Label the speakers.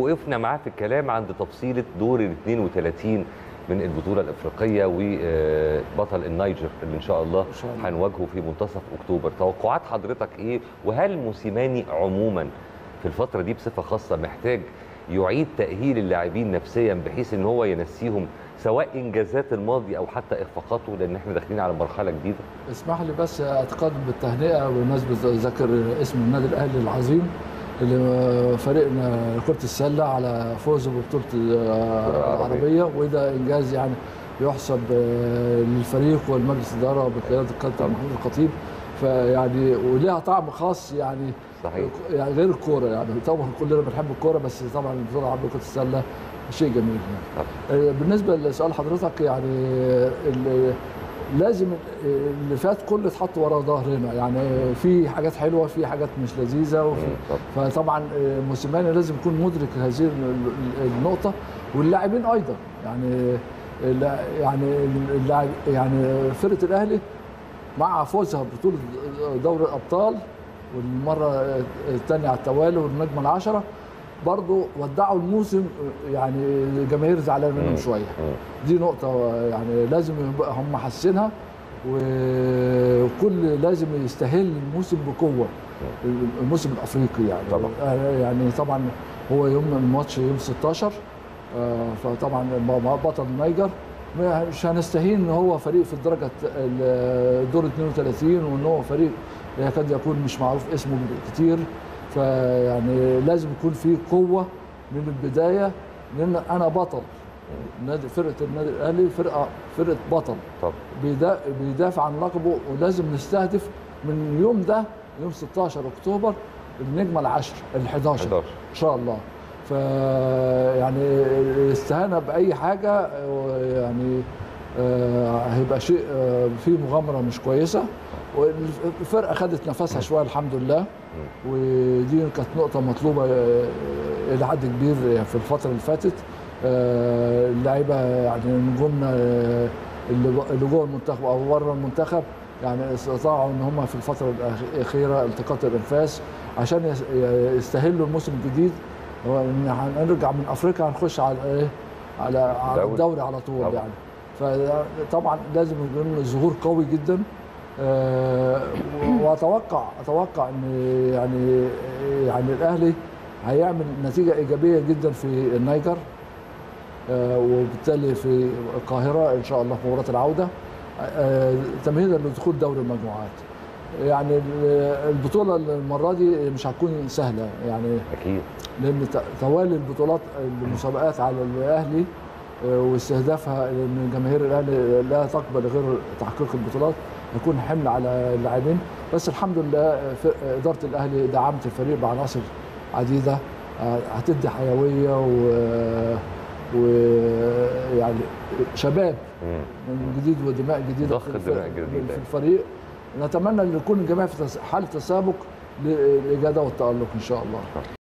Speaker 1: وقفنا معاه في الكلام عند تفصيله دور ال 32 من البطوله الافريقيه وبطل النيجر اللي ان شاء الله
Speaker 2: إن شاء الله.
Speaker 1: هنواجهه في منتصف اكتوبر توقعات حضرتك ايه وهل موسيماني عموما في الفتره دي بصفه خاصه محتاج يعيد تاهيل اللاعبين نفسيا بحيث ان هو ينسيهم سواء انجازات الماضي او حتى اخفاقاته لان احنا داخلين على مرحله جديده
Speaker 2: اسمح لي بس اتقدم بالتهنئه بمناسبه ذكر اسم النادي الاهلي العظيم اللي فريقنا كره السله على فوزه ببطوله العربيه وده انجاز يعني يحسب للفريق والمجلس الاداره بقياده الكابتن محمود الخطيب فيعني وليها طعم خاص يعني
Speaker 1: صحيح
Speaker 2: يعني غير الكوره يعني طبعا كلنا بنحب الكوره بس طبعا البطوله العربيه كره السله شيء جميل يعني. بالنسبه لسؤال حضرتك يعني ال- لازم اللي فات كله يتحط ورا ظهرنا يعني في حاجات حلوه في حاجات مش لذيذه وفي
Speaker 1: طب.
Speaker 2: فطبعا موسيماني لازم يكون مدرك هذه النقطه واللاعبين ايضا يعني اللا- يعني اللاعب يعني فرقه الاهلي مع فوزها ببطوله دوري الابطال والمره الثانيه على التوالي والنجمه العشره برضه ودعوا الموسم يعني الجماهير زعلانه منهم شويه دي نقطه يعني لازم يبقى هم حاسينها وكل لازم يستهل الموسم بقوه الموسم الافريقي يعني
Speaker 1: طبعا.
Speaker 2: يعني طبعا هو يوم الماتش يوم 16 آه، فطبعا بطل النيجر مش هنستهين ان هو فريق في الدرجه الدور 32 وان هو فريق يكاد يكون مش معروف اسمه كتير فيعني لازم يكون في قوه من البدايه لان انا بطل نادي فرقه النادي الاهلي فرقه فرقه بطل
Speaker 1: طب
Speaker 2: بيدا- بيدافع عن لقبه ولازم نستهدف من اليوم ده يوم 16 اكتوبر النجمه العشر ال 11
Speaker 1: 11
Speaker 2: ان شاء الله ف يعني الاستهانه باي حاجه آه، يعني آه، هيبقى شيء آه، فيه مغامره مش كويسه والفرقه خدت نفسها شويه الحمد لله ودي كانت نقطه مطلوبه آه، الى حد كبير في الفتره اللي فاتت آه، اللعيبه يعني نجومنا آه، اللي اللي جوه المنتخب او بره المنتخب يعني استطاعوا ان هم في الفتره الاخيره التقاط الانفاس عشان يس- يستهلوا الموسم الجديد هو ان هنرجع من افريقيا هنخش على ايه على على
Speaker 1: الدوري.
Speaker 2: الدوري على طول
Speaker 1: طبعا.
Speaker 2: يعني فطبعا لازم يكون ظهور قوي جدا آه، واتوقع اتوقع ان يعني يعني الاهلي هيعمل نتيجه ايجابيه جدا في النيجر آه، وبالتالي في القاهره ان شاء الله في مباراه العوده آه، تمهيدا لدخول دوري المجموعات يعني ال- البطوله المره دي مش هتكون سهله يعني
Speaker 1: اكيد
Speaker 2: لان ت- توالي البطولات المسابقات على الاهلي آه، واستهدافها لان جماهير الاهلي لا تقبل غير تحقيق البطولات هيكون حمل على اللاعبين بس الحمد لله ف- اداره الاهلي دعمت الفريق بعناصر عديده آه، هتدي حيويه و ويعني شباب
Speaker 1: مم.
Speaker 2: من جديد ودماء جديده
Speaker 1: ضخ
Speaker 2: في الف-
Speaker 1: دماء جديدة.
Speaker 2: في الفريق نتمنى ان يكون الجميع في تس- حاله تسابق للاجاده والتالق ان شاء الله